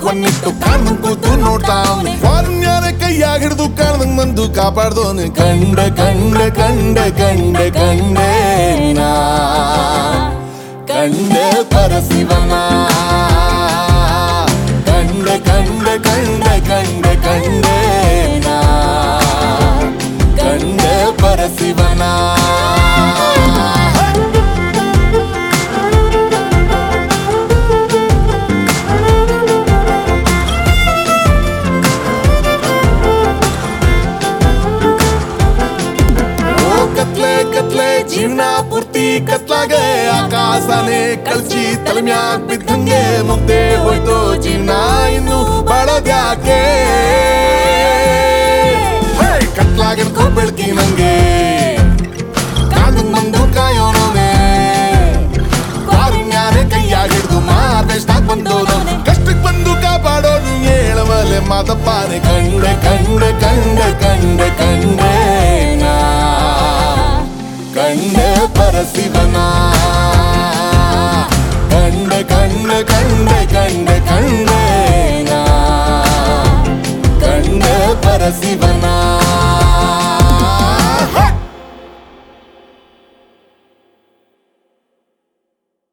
ಕಣ್ಣವನ್ನಿಟ್ಟು ಕಾಣ್ದಂಗ್ ಕೂತು ನೋಡ್ತಾವ್ನೆ ವಾರನ್ಯಾರ ಕೈಯಾಗ ಹಿಡಿದು ಕಾಣ್ದಂಗ್ ಬಂದು ಕಾಪಾಡ್ದೋನೆ ಕಂಡ ಕಂಡ ಕಂಡ ಕಂಡ ಕಂಡೆ ನಾ ಕಂಡೆ ಪರಶಿವನ ಕಂಡ ಕಂಡ ಕಂಡ ಕಂಡ ಕಂಡೆ ನಾ ಕಂಡ ಪರಶಿವನ ಓ ಕತ್ಲೆ ಕತ್ಲೆ ಜೀವನ ಪೂರ್ತಿ ಕತ್ಲಾಗೆ ಆಕಾಶನೇ ಕಳ್ಸಿ ತಲೆ ಮ್ಯಾಗ್ ಬಿದ್ದಂಗೆ ಮುಗ್ದೆ ಹೋಯ್ತು ಜೀವನ ಇನ್ನು ಬಾಳದ್ಯಾಕೆ ಹೇ, ಕತ್ಲಾಗಿಡ್ಕೊ ಬೆಳ್ಕಿ ನಂಗೆ ಕಾದು ಬಂದು ಕಾಯೋನವನೇ ಕಾರುಣ್ಯಾನೆ ಕೈಯಾಗ ಹಿಡ್ದು ಮಾರ್ವೆಸ್ಟಾಗ್ ಬಂದೋನು ಕಷ್ಟಕ್ ಬಂದು ಕಾಪಾಡೋನು ಹೇಳವಲೆ ಮಾತಪ್ಪಾನೆ ಕಂಡೆ ಕಂಡೆ ಕಂಡೆ ಕಂಡೆ ಕಂಡೆ ನಾ ಕಂಡೆ ಪರಶಿವನ